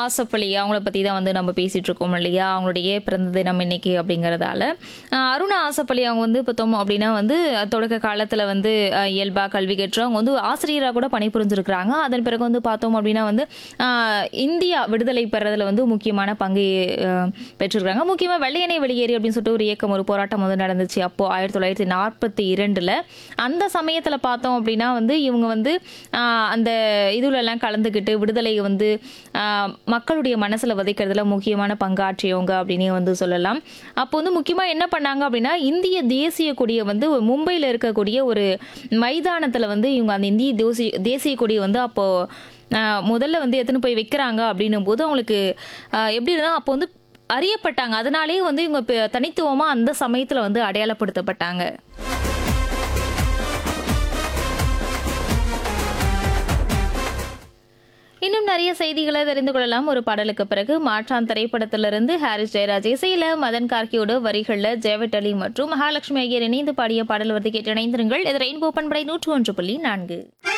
ஆசஃப் அலி அவங்கள பற்றி தான் வந்து நம்ம பேசிகிட்டு இருக்கோம் இல்லையா அவங்களுடைய பிறந்த தினம் இன்னைக்கு அப்படிங்கிறதால ஆஹ் அருணா ஆசஃப் அலி அவங்க வந்து பார்த்தோம் அப்படின்னா வந்து தொடக்க காலத்தில் வந்து ஆஹ் இயல்பா கல்வி கற்று அவங்க வந்து ஆசிரியராக கூட பணிபுரிஞ்சிருக்கிறாங்க அதன் பிறகு வந்து பார்த்தோம் அப்படின்னா வந்து ஆஹ் இந்தியா விடுதலை பெறதுல வந்து முக்கியமான பங்கு ஆஹ் பெற்றிருக்காங்க முக்கியமாக வெள்ளையனை வெளியேறி அப்படின்னு சொல்லிட்டு ஒரு இயக்கம் ஒரு போராட்டம் வந்து நடந்துச்சு அப்போ ஆயிரத்தி தொள்ளாயிரத்தி நாற்பத்தி இரண்டில் அந்த சமயத்தில் பார்த்தோம் அப்படின்னா வந்து இவங்க வந்து ஆஹ் அந்த இதுல எல்லாம் கலந்துக்கிட்டு விடுதலை வந்து ஆஹ் மக்களுடைய மனசில் விதைக்கிறதுல முக்கியமான பங்காற்றியவங்க அப்படின்னே வந்து சொல்லலாம் அப்போ வந்து முக்கியமாக என்ன பண்ணாங்க அப்படின்னா இந்திய தேசிய கொடியை வந்து மும்பையில் இருக்கக்கூடிய ஒரு மைதானத்தில் வந்து இவங்க அந்த இந்திய தேசிய தேசிய கொடியை வந்து அப்போது ஆஹ் முதல்ல வந்து எடுத்துன்னு போய் வைக்கிறாங்க அப்படின்னும் போது அவங்களுக்கு ஆஹ் எப்படி இருந்தால் அப்போ வந்து அறியப்பட்டாங்க அதனாலேயே வந்து இவங்க பெ- தனித்துவமா அந்த சமயத்துல வந்து அடையாளப்படுத்தப்பட்டாங்க இன்னும் நிறைய செய்திகளை தெரிந்து கொள்ளலாம் ஒரு பாடலுக்கு பிறகு மாற்றான் திரைப்படத்திலிருந்து ஹாரிஸ் ஜெயராஜ் இசையில மதன் கார்கியோட வரிகள்ல ஜெயவட் அலி மற்றும் மகாலட்சுமி ஐயர் இணைந்து பாடிய பாடல் வந்து கேட்டு இணைந்திருங்கள் இது ரெயின்போ பண்படை நூற்று ஒன்று புள்ளி நான்கு